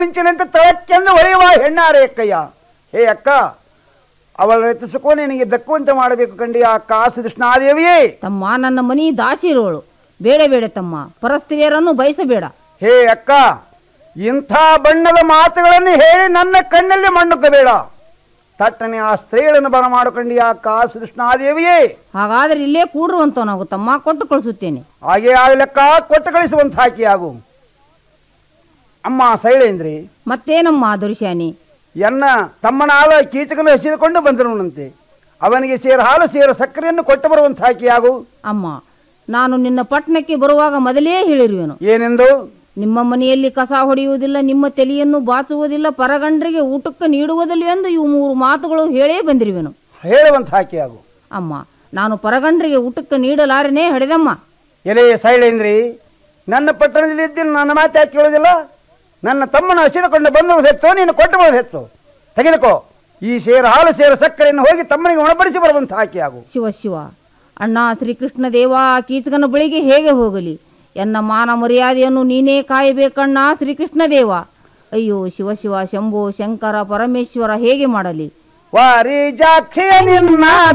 ಮಿಂಚಿನಂತೆ ತಳಕ್ಕೆಂದು ಹೊಳೆಯುವ ಹೆಣ್ಣಾರೆ ಅಕ್ಕಯ್ಯ ಹೇ ಅಕ್ಕ ಅವಳ ರಚಿಸಿಕೋ ನಿನಗೆ ದಕ್ಕುವಂತೆ ಮಾಡಬೇಕು ಕಂಡಿ ಆ ಕಾಸು ಕೃಷ್ಣಾದೇವಿಯೇ ತಮ್ಮ ನನ್ನ ಮನಿ ದಾಸಿರೋಳು ಬೇಡ ಬೇಡ ತಮ್ಮ ಪರಸ್ತ್ರೀಯರನ್ನು ಬಯಸಬೇಡ ಹೇ ಅಕ್ಕ ಇಂಥ ಬಣ್ಣದ ಮಾತುಗಳನ್ನು ಹೇಳಿ ನನ್ನ ಕಣ್ಣಲ್ಲಿ ಮಣ್ಣುಕ್ಕಬೇಡ ತಟ್ಟನೆ ಆ ಸ್ತ್ರೀಗಳನ್ನು ಬರ ಮಾಡಿಕೊಂಡಿ ಆ ಕಾಸು ಕೃಷ್ಣಾದೇವಿಯೇ ಹಾಗಾದ್ರೆ ಇಲ್ಲೇ ಕೂಡ್ರುವಂತವನಾಗು ತಮ್ಮ ಕೊಟ್ಟು ಕಳಿಸುತ್ತೇನೆ ಹಾಗೆ ಆಗ್ಲೆಕ್ಕ ಕೊಟ್ಟು ಕಳಿಸುವಂತ ಹಾಕಿ ಆಗು ಅಮ್ಮ ಶೈಲೇಂದ್ರಿ ಮತ್ತೇನಮ್ಮ ದುರ್ಶಾನಿ ಎನ್ನ ತಮ್ಮನಾದ ಕೀಚಕನು ಹಸಿದುಕೊಂಡು ಬಂದರುನಂತೆ ಅವನಿಗೆ ಸೇರು ಹಾಲು ಸೇರು ಸಕ್ಕರೆಯನ್ನು ಕೊಟ್ಟು ಬರುವಂತ ಹಾಕಿ ಆಗು ಅಮ್ಮ ನಾನು ನಿನ್ನ ಪಟ್ಟಣಕ್ಕೆ ಬರುವಾಗ ಮೊದಲೇ ಹೇಳಿರುವೆನು ಏನೆಂದು ನಿಮ್ಮ ಮನೆಯಲ್ಲಿ ಕಸ ಹೊಡೆಯುವುದಿಲ್ಲ ನಿಮ್ಮ ತಲೆಯನ್ನು ಬಾಚುವುದಿಲ್ಲ ಪರಗಂಡರಿಗೆ ಊಟಕ್ಕೆ ನೀಡುವುದಿಲ್ಲ ಎಂದು ಇವು ಮೂರು ಮಾತುಗಳು ಹೇಳೇ ಬಂದಿರುವೆನು ಹೇಳುವಂತ ಹಾಕಿ ಆಗು ಅಮ್ಮ ನಾನು ಪರಗಂಡರಿಗೆ ಊಟಕ್ಕೆ ನೀಡಲಾರನೇ ಹಡೆದಮ್ಮ ಎಲೆ ಶೈಲೇಂದ್ರಿ ನನ್ನ ಪಟ್ಟಣದಲ್ಲಿ ಇದ್ದೀನಿ ನನ್ನ ಮಾತು ಯಾಕೆ ಕೇಳೋದಿಲ್ಲ ನನ್ನ ತಮ್ಮನ ಹಸಿದುಕೊಂಡು ಬಂದವರು ಹೆಚ್ಚು ನೀನು ಕೊಟ್ಟು ಬರೋದು ಹೆಚ್ಚು ತೆಗೆದುಕೋ ಈ ಸೇರು ಹಾಲು ಸೇರು ಸಕ್ಕರೆಯನ್ನು ಹೋಗಿ ತಮ್ಮನಿಗೆ ಉಣಬಡಿಸಿ ಬರುವಂತ ಹಾಕಿ ಆಗು ಶಿವ ಶಿವ ಅಣ್ಣ ಶ್ರೀಕೃಷ್ಣ ದೇವ ಕೀಚಕನ ಬಳಿಗೆ ಹೇಗೆ ಹೋಗಲಿ ಎನ್ನ ಮಾನ ಮರ್ಯಾದೆಯನ್ನು ನೀನೇ ಕಾಯಬೇಕಣ್ಣ ಶ್ರೀಕೃಷ್ಣ ದೇವ ಅಯ್ಯೋ ಶಿವ ಶಿವ ಶಂಭೋ ಶಂಕರ ಪರಮೇಶ್ವರ ಹೇಗೆ ಮಾಡಲಿ ವಾರಿ ಜಾಕ್ಷಿಯ ನಿನ್ನ